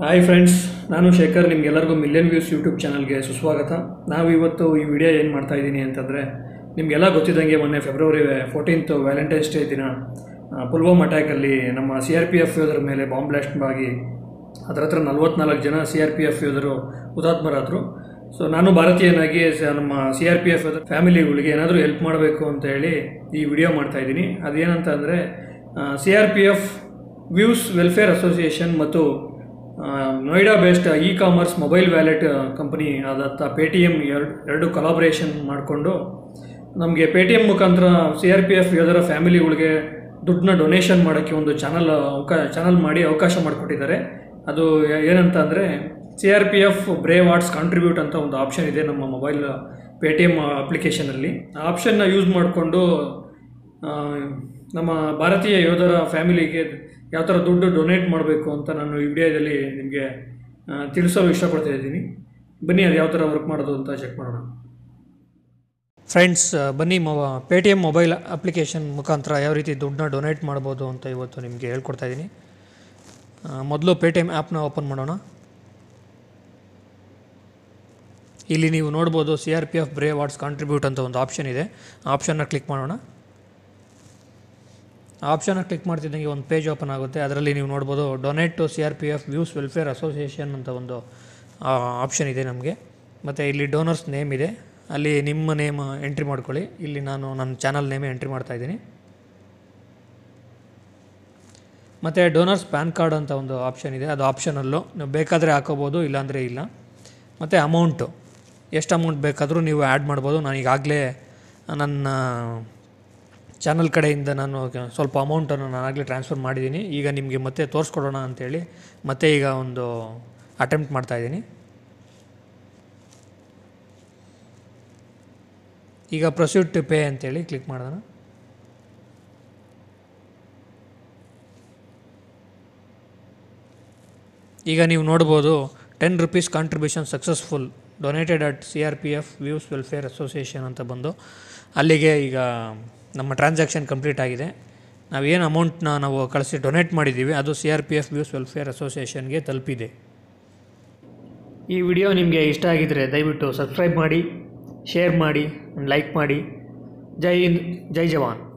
hi friends ನಾನು ಶೇಖರ್ ನಿಮ್ಗೆಲ್ಲರಿಗೂ million views YouTube ಚಾನಲ್ಗೆ ಸುಸ್ವಾಗತ ನಾವು ಇವತ್ತು ಈ ವಿಡಿಯೋ ಏನು ಮಾಡ್ತಾ ಇದ್ದೀನಿ ಅಂತಂದರೆ ನಿಮಗೆಲ್ಲ ಗೊತ್ತಿದ್ದಂಗೆ ಮೊನ್ನೆ ಫೆಬ್ರವರಿ ಫೋರ್ಟೀನ್ತ್ ವ್ಯಾಲೆಂಟೈನ್ಸ್ ಡೇ ದಿನ ಆ, ಪುಲ್ವಾಮ್ ಅಟ್ಯಾಕಲ್ಲಿ ನಮ್ಮ ಸಿ ಆರ್ ಪಿ ಎಫ್ ಯೋಧರ ಮೇಲೆ ಬಾಂಬ್ ಬ್ಲಾಸ್ಟ್ ಆಗಿ ಅದರ ಹತ್ರ ನಲ್ವತ್ನಾಲ್ಕು ಜನ ಸಿ ಆರ್ ಪಿ ಎಫ್ ಯೋಧರು ಹುತಾತ್ಮರಾದರು ಸೊ ನಾನು ಭಾರತೀಯನಾಗಿ ಸ- ನಮ್ಮ ಸಿ ಆರ್ ಪಿ ಎಫ್ ಫ್ಯಾಮಿಲಿಗಳಿಗೆ ಏನಾದರೂ ಹೆಲ್ಪ್ ಮಾಡಬೇಕು ಅಂತ ಹೇಳಿ ಈ ವಿಡಿಯೋ ಮಾಡ್ತಾ ಇದ್ದೀನಿ ಅದೇನಂತ ಅಂದರೆ C R P F wives welfare association ಮತ್ತು ಆ, Noida based e commerce mobile wallet company ಆದಂಥ ಪೇ ಟಿ ಎಮ್ ಎರಡು ಎರಡು ಕೊಲಾಬ್ರೇಷನ್ ಮಾಡಿಕೊಂಡು ನಮಗೆ ಪೇ ಟಿ ಎಮ್ ಮುಖಾಂತರ ಸಿ ಆರ್ ಪಿ ಎಫ್ ಯೋಧರ ಫ್ಯಾಮಿಲಿಗಳಿಗೆ ದುಡ್ಡನ್ನ ಡೊನೇಷನ್ ಮಾಡೋಕ್ಕೆ ಒಂದು ಚಾನಲ್ ಅವಕಾ ಚಾನಲ್ ಮಾಡಿ ಅವಕಾಶ ಮಾಡಿಕೊಟ್ಟಿದ್ದಾರೆ ಅದು ಏ- ಏನಂತ ಅಂದರೆ C R P F brave hearts contribute ಅಂತ ಒಂದು ಆಪ್ಷನ್ ಇದೆ ನಮ್ಮ ಮೊಬೈಲ್ ಪೇ ಟಿ ಎಮ್ ಅಪ್ಲಿಕೇಶನಲ್ಲಿ ಆ ಆಪ್ಷನ್ನ ಯೂಸ್ ಮಾಡಿಕೊಂಡು ಆ, ನಮ್ಮ ಭಾರತೀಯ ಯೋಧರ ಫ್ಯಾಮಿಲಿಗೆ ಯಾವ ಥರ ದುಡ್ಡು ಡೊನೇಟ್ ಮಾಡಬೇಕು ಅಂತ ನಾನು ಈ ವಿಡಿಯೋದಲ್ಲಿ ನಿಮಗೆ ಆ, ತಿಳಿಸಲು ಇಷ್ಟಪಡ್ತಾ ಇದ್ದೀನಿ ಬನ್ನಿ ಅದು ಯಾವ ಥರ ವರ್ಕ್ ಮಾಡೋದು ಅಂತ ಚೆಕ್ ಮಾಡೋಣ ಫ್ರೆಂಡ್ಸ್ ಬನ್ನಿ ಮೊಬ Paytm mobile application ಮುಖಾಂತರ ಯಾವ ರೀತಿ ದುಡ್ಡನ್ನ ಡೊನೇಟ್ ಮಾಡ್ಬೋದು ಅಂತ ಇವತ್ತು ನಿಮಗೆ ಹೇಳ್ಕೊಡ್ತಾ ಇದ್ದೀನಿ ಮೊದಲು ಪೇ ಟಿ ಎಮ್ ಆ್ಯಪ್ನ ಓಪನ್ ಮಾಡೋಣ ಇಲ್ಲಿ ನೀವು ನೋಡ್ಬೋದು C R P F brave hearts contribute ಅಂತ ಒಂದು ಆಪ್ಷನ್ ಇದೆ ಆ ಆಪ್ಷನ್ನ ಕ್ಲಿಕ್ ಮಾಡೋಣ ಆ ಆಪ್ಷನ್ನ ಕ್ಲಿಕ್ ಮಾಡ್ತಿದ್ದಂಗೆ ಒಂದು ಪೇಜ್ ಓಪನ್ ಆಗುತ್ತೆ ಅದರಲ್ಲಿ ನೀವು ನೋಡ್ಬೋದು donate to C R P F wives welfare association ಅಂತ ಒಂದು ಆಪ್ಷನ್ ಇದೆ ನಮಗೆ ಮತ್ತು ಇಲ್ಲಿ ಡೋನರ್ಸ್ ನೇಮ್ ಇದೆ ಅಲ್ಲಿ ನಿಮ್ಮ ನೇಮ್ ಎಂಟ್ರಿ ಮಾಡ್ಕೊಳ್ಳಿ ಇಲ್ಲಿ ನಾನು ನನ್ನ ಚಾನಲ್ ನೇಮೇ ಎಂಟ್ರಿ ಮಾಡ್ತಾ ಇದ್ದೀನಿ ಮತ್ತು ಡೋನರ್ಸ್ ಪ್ಯಾನ್ ಕಾರ್ಡ್ ಅಂತ ಒಂದು ಆಪ್ಷನ್ ಇದೆ ಅದು ಆಪ್ಷನಲ್ಲು ನೀವು ಬೇಕಾದರೆ ಹಾಕೋಬೋದು ಇಲ್ಲಾಂದರೆ ಇಲ್ಲ ಮತ್ತು ಅಮೌಂಟು ಎಷ್ಟು ಅಮೌಂಟ್ ಬೇಕಾದರೂ ನೀವು ಆ್ಯಡ್ ಮಾಡ್ಬೋದು ನಾನು ಈಗಾಗಲೇ ನನ್ನ ಚಾನಲ್ ಕಡೆಯಿಂದ ನಾನು ಕ- ಸ್ವಲ್ಪ ಅಮೌಂಟನ್ನು ನಾನು ಆಗಲೇ ಟ್ರಾನ್ಸ್ಫರ್ ಮಾಡಿದ್ದೀನಿ ಈಗ ನಿಮಗೆ ಮತ್ತೆ ತೋರಿಸ್ಕೊಡೋಣ ಅಂತೇಳಿ ಮತ್ತೆ ಈಗ ಒಂದು ಅಟೆಂಪ್ಟ್ ಮಾಡ್ತಾ ಇದ್ದೀನಿ ಈಗ ಪ್ರೊಸೀಡ್ ಟು ಪೇ ಅಂತೇಳಿ ಕ್ಲಿಕ್ ಮಾಡೋಣ ಈಗ ನೀವು ನೋಡ್ಬೋದು ten rupees contribution successful donated at C R P F wives welfare association ಅಂತ ಬಂದು ಅಲ್ಲಿಗೆ ಈಗ ನಮ್ಮ ಟ್ರಾನ್ಸಾಕ್ಷನ್ ಕಂಪ್ಲೀಟ್ ಆಗಿದೆ ನಾವೇನು ಅಮೌಂಟ್ನ ನಾವು ಕಳಿಸಿ ಡೊನೇಟ್ ಮಾಡಿದ್ದೀವಿ ಅದು C R P F wives welfare ಅಸೋಸಿಯೇಷನ್ಗೆ ತಲುಪಿದೆ ಈ ವಿಡಿಯೋ ನಿಮಗೆ ಇಷ್ಟ ಆಗಿದ್ದರೆ ದಯವಿಟ್ಟು ಸಬ್ಸ್ಕ್ರೈಬ್ ಮಾಡಿ ಶೇರ್ ಮಾಡಿ ಲೈಕ್ ಮಾಡಿ ಜೈ ಹಿಂದ್ ಜೈ ಜವಾನ್